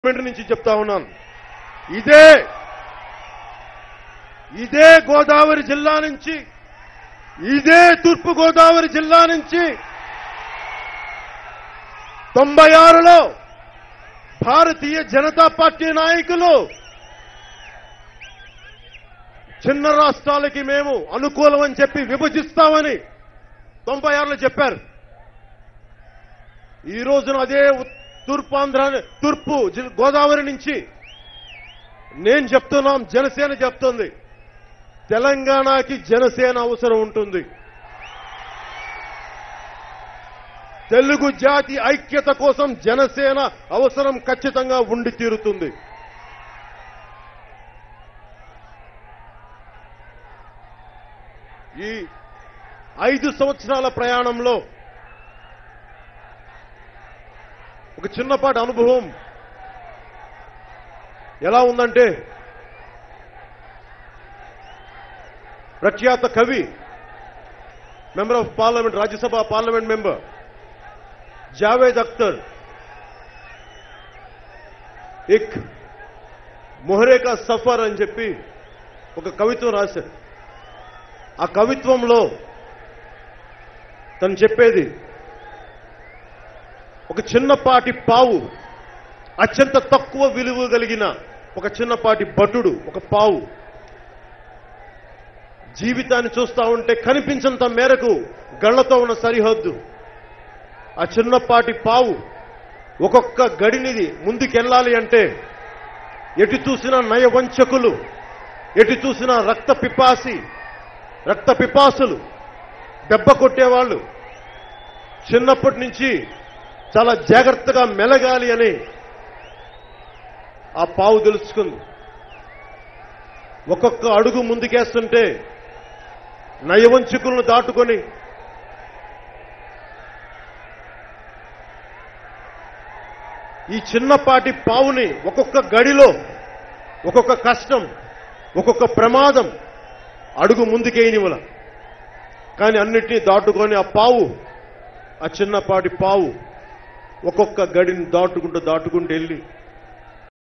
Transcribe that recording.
government నుంచి చెప్తా ఉన్నాను ఇదే ఇదే గోదావరి జిల్లా నుంచి ఇదే తూర్పు గోదావరి జిల్లా నుంచి తొంభై ఆరులో భారతీయ జనతా పార్టీ నాయకులు చిన్న రాష్ట్రాలకి మేము అనుకూలం అని చెప్పి విభజిస్తామని తొంభై ఆరులో చెప్పారు ఈ రోజున అదే ఉత్- తూర్పాంధ్ర తూర్పు జిల్- గోదావరి నుంచి నేను చెప్తున్నాం జనసేన చెప్తుంది తెలంగాణకి జనసేన అవసరం ఉంటుంది తెలుగు జాతి ఐక్యత కోసం జనసేన అవసరం ఖచ్చితంగా ఉండి తీరుతుంది ఈ ఐదు సంవత్సరాల ప్రయాణంలో ఒక చిన్నపాటి అనుభవం ఎలా ఉందంటే ప్రఖ్యాత కవి member of parliament Rajya Sabha parliament member Javed Akhtar ఇక్ మొహరే కా సఫర్ అని చెప్పి ఒక కవిత్వం రాశారు ఆ కవిత్వంలో తను చెప్పేది ఒక చిన్నపాటి పావు అత్యంత తక్కువ విలువ కలిగిన ఒక చిన్నపాటి భటుడు ఒక పావు జీవితాన్ని చూస్తా ఉంటే కనిపించంత మేరకు గళ్లతో ఉన్న సరిహద్దు ఆ చిన్నపాటి పావు ఒక్కొక్క గడినిది ముందుకెళ్ళాలి అంటే ఎటు చూసినా నయవంచకులు ఎటు చూసినా రక్త పిపాసి రక్త పిపాసులు దెబ్బ కొట్టేవాళ్ళు చిన్నప్పటి నుంచి చాలా జాగ్రత్తగా మెలగాలి అని ఆ పావు తెలుసుకుంది ఒక్కొక్క అడుగు ముందుకేస్తుంటే నయవంచకులను దాటుకొని ఈ చిన్నపాటి పావుని ఒక్కొక్క గడిలో ఒక్కొక్క కష్టం ఒక్కొక్క ప్రమాదం అడుగు ముందుకేయనివల కానీ అన్నిటినీ దాటుకొని ఆ పావు ఆ చిన్నపాటి పావు ఒక్కొక్క గడిని దాటుకుంటూ దాటుకుంటూ వెళ్ళి